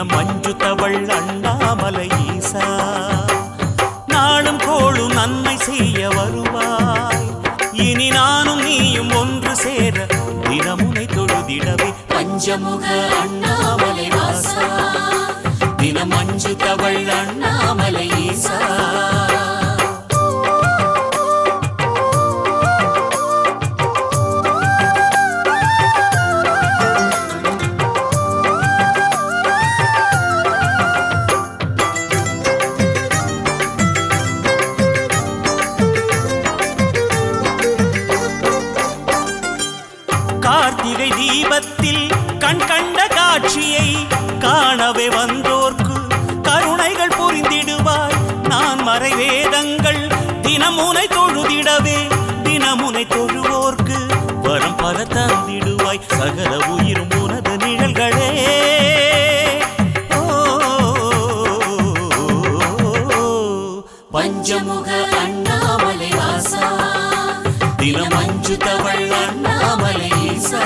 தினம் மஞ்சு தவள் அண்ணாமலை ஈசா நாளும் கோளும் நன்மை செய்ய வருவாய் இனி நானும் நீயும் ஒன்று சேர தினமுனை தொழுதிடவே பஞ்சமுக அண்ணாமலை வாசா தினம் மஞ்சு தவள் அண்ணாமலை ஈசா கார்த்திகை தீபத்தில் கண் கண்ட காட்சியை காணவே வந்தோர்க்கு கருணைகள் புரிந்திடுவாய் நான் மறைவேதங்கள் தினமுனை தொழுதிடவே தினமுனை தொழுவோர்க்கு வரம் பல தந்திடுவாய் சகல உயிரும் உனது நிழல்களே பஞ்சமுக அண்ணாமலை வாசா தினம் அஞ்சு தவள் அண்ணாமலை ஈசா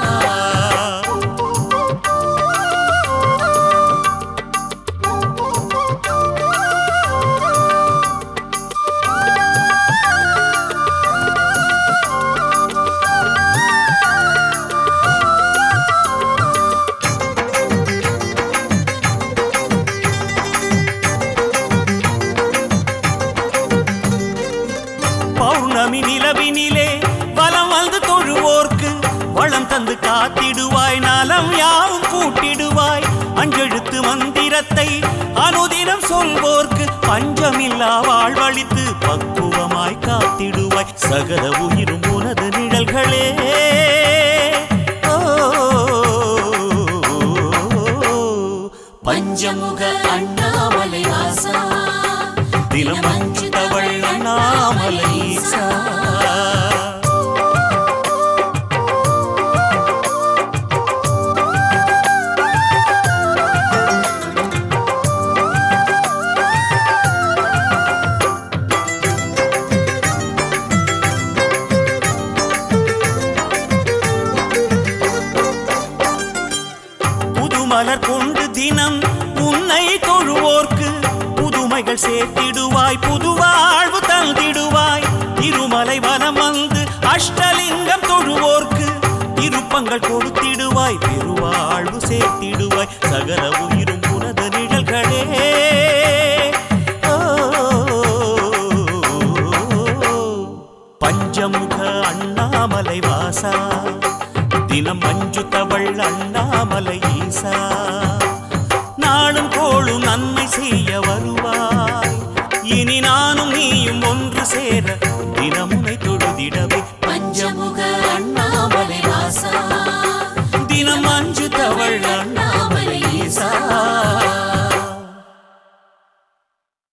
பௌர்ணமி நிலவினிலே வலம் வந்து தொழுவோர்க்கு வளம் தந்து காத்திடுவாய் நலம் யாவும் கூட்டிடுவாய் அஞ்செழுத்து மந்திரத்தை அனுதினம் சொல்வோர்க்கு பஞ்சமில்லா வாழ்வழித்து பக்குவமாய் காத்திடுவாய் சகல உயிரும் உனது நிழல்களே ஓ, பஞ்சமுக அண்ணாமலை வாசா தினம் அஞ்சு தவள் அண்ணாமலை ஈசா புதுமலர் கொண்டு தினம் உன்னை தொழுவோர்க்கு புதுமைகள் சேர்த்திடுவாய் புது வாழ்வு தந்திடுவாய் இருமலை வனம் வந்து அஷ்டலிங்கம் தொழுவோர்க்கு இருப்பங்கள் கொடுத்திடுவாய் பெருவாழ்வு சேர்த்திடுவாய் சகல உயிரும் உனது நிழல்களே ஓ, பஞ்சமுக அண்ணாமலை வாசா தினம் மஞ்சு தவள் அண்ணாமலை ஈசா நாளும் கோளும் நன்மை செய்ய வருவாய் இனி நானும் நீயும் ஒன்று சேர தினமுனை தொழுதிடவே பஞ்சமுக அண்ணாமலை வாசா தினம் மஞ்சு தவள் அண்ணாமலை ஈசா